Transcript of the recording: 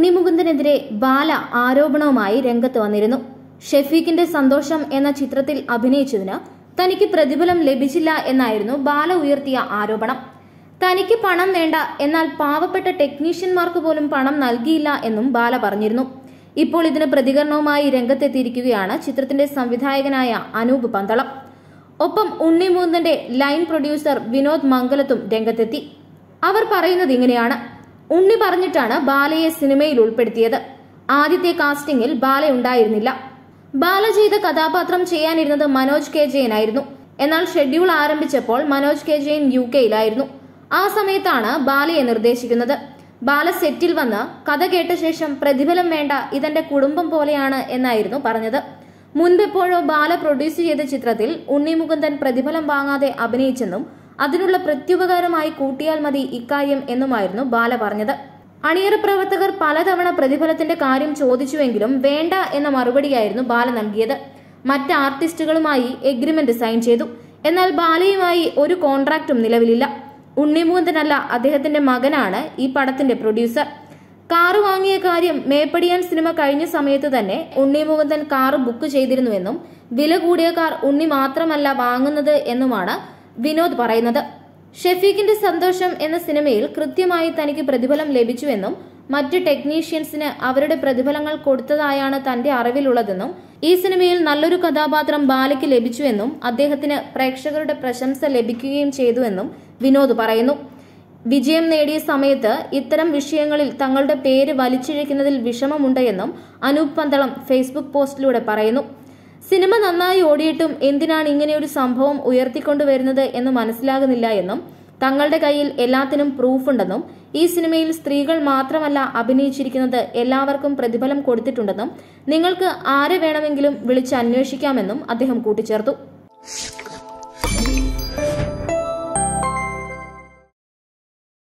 ഉണ്ണിമുകുന്ദനെതിരെ ബാല ആരോപണവുമായി രംഗത്ത് വന്നിരുന്നു ഷെഫീഖിന്റെ സന്തോഷം എന്ന ചിത്രത്തിൽ അഭിനയിച്ചതിന് തനിക്ക് പ്രതിഫലം ലഭിച്ചില്ല എന്നായിരുന്നു ബാല ഉയർത്തിയ ആരോപണം തനിക്ക് പണം വേണ്ട എന്നാൽ പാവപ്പെട്ട ടെക്നീഷ്യന്മാർക്ക് പോലും പണം നൽകിയില്ല എന്നും ബാല പറഞ്ഞിരുന്നു ഇപ്പോൾ ഇതിന് പ്രതികരണവുമായി രംഗത്തെത്തിയിരിക്കുകയാണ് ചിത്രത്തിന്റെ സംവിധായകനായ അനൂപ് പന്തളം ഒപ്പം ഉണ്ണിമൂന്നന്റെ ലൈൻ പ്രൊഡ്യൂസർ വിനോദ് മംഗലത്തും രംഗത്തെത്തി അവർ പറയുന്നത് ഇങ്ങനെയാണ് ഉണ്ണി പറഞ്ഞിട്ടാണ് ബാലയെ സിനിമയിൽ ഉൾപ്പെടുത്തിയത് ആദ്യത്തെ കാസ്റ്റിംഗിൽ ബാല ഉണ്ടായിരുന്നില്ല ബാല ചെയ്ത കഥാപാത്രം ചെയ്യാനിരുന്നത് മനോജ് കെ ജയനായിരുന്നു എന്നാൽ ഷെഡ്യൂൾ ആരംഭിച്ചപ്പോൾ മനോജ് കെ ജയൻ യു കെയിലായിരുന്നു ആ സമയത്താണ് ബാലയെ നിർദ്ദേശിക്കുന്നത് ബാല സെറ്റിൽ വന്ന് കഥ കേട്ട ശേഷം പ്രതിഫലം വേണ്ട ഇതെന്റെ കുടുംബം പോലെയാണ് എന്നായിരുന്നു പറഞ്ഞത് മുൻപെപ്പോഴോ ബാല പ്രൊഡ്യൂസ് ചെയ്ത ചിത്രത്തിൽ ഉണ്ണിമുകുന്ദൻ പ്രതിഫലം വാങ്ങാതെ അഭിനയിച്ചെന്നും അതിനുള്ള പ്രത്യുപകാരമായി കൂട്ടിയാൽ മതി ഇക്കാര്യം എന്നുമായിരുന്നു ബാല പറഞ്ഞത് അണിയറ പ്രവർത്തകർ പലതവണ പ്രതിഫലത്തിന്റെ കാര്യം ചോദിച്ചുവെങ്കിലും വേണ്ട എന്ന മറുപടിയായിരുന്നു ബാല നൽകിയത് മറ്റ് ആർട്ടിസ്റ്റുകളുമായി എഗ്രിമെന്റ് സൈൻ ചെയ്തു എന്നാൽ ബാലയുമായി ഒരു കോൺട്രാക്റ്റും നിലവിലില്ല ഉണ്ണിമുകുന്ദനല്ല അദ്ദേഹത്തിന്റെ മകനാണ് ഈ പടത്തിന്റെ പ്രൊഡ്യൂസർ കാറ് വാങ്ങിയ കാര്യം മേപ്പടിയാൻ സിനിമ കഴിഞ്ഞ സമയത്ത് തന്നെ ഉണ്ണി മുകുന്ദൻ കാറ് ബുക്ക് ചെയ്തിരുന്നുവെന്നും വില കൂടിയ കാർ ഉണ്ണി മാത്രമല്ല വാങ്ങുന്നത് എന്നുമാണ് വിനോദ് പറയുന്നത് ഷെഫീഖിന്റെ സന്തോഷം എന്ന സിനിമയിൽ കൃത്യമായി തനിക്ക് പ്രതിഫലം ലഭിച്ചുവെന്നും മറ്റ് ടെക്നീഷ്യൻസിന് അവരുടെ പ്രതിഫലങ്ങൾ കൊടുത്തതായാണ് തന്റെ അറിവിലുള്ളതെന്നും ഈ സിനിമയിൽ നല്ലൊരു കഥാപാത്രം ബാലയ്ക്ക് ലഭിച്ചുവെന്നും അദ്ദേഹത്തിന് പ്രേക്ഷകരുടെ പ്രശംസ ലഭിക്കുകയും ചെയ്തുവെന്നും വിനോദ് പറയുന്നു വിജയം നേടിയ സമയത്ത് ഇത്തരം വിഷയങ്ങളിൽ തങ്ങളുടെ പേര് വലിച്ചിഴക്കുന്നതിൽ വിഷമമുണ്ട് എന്നും അനൂപ് പന്തളം ഫേസ്ബുക്ക് പോസ്റ്റിലൂടെ പറയുന്നു സിനിമ നന്നായി ഓടിയിട്ടും എന്തിനാണ് ഇങ്ങനെയൊരു സംഭവം ഉയർത്തിക്കൊണ്ടുവരുന്നത് എന്ന് മനസ്സിലാകുന്നില്ല എന്നും തങ്ങളുടെ കയ്യിൽ എല്ലാത്തിനും പ്രൂഫുണ്ടെന്നും ഈ സിനിമയിൽ സ്ത്രീകൾ മാത്രമല്ല അഭിനയിച്ചിരിക്കുന്നത് എല്ലാവർക്കും പ്രതിഫലം കൊടുത്തിട്ടുണ്ടെന്നും നിങ്ങൾക്ക് ആരെ വേണമെങ്കിലും വിളിച്ച് അന്വേഷിക്കാമെന്നും അദ്ദേഹം കൂട്ടിച്ചേർത്തു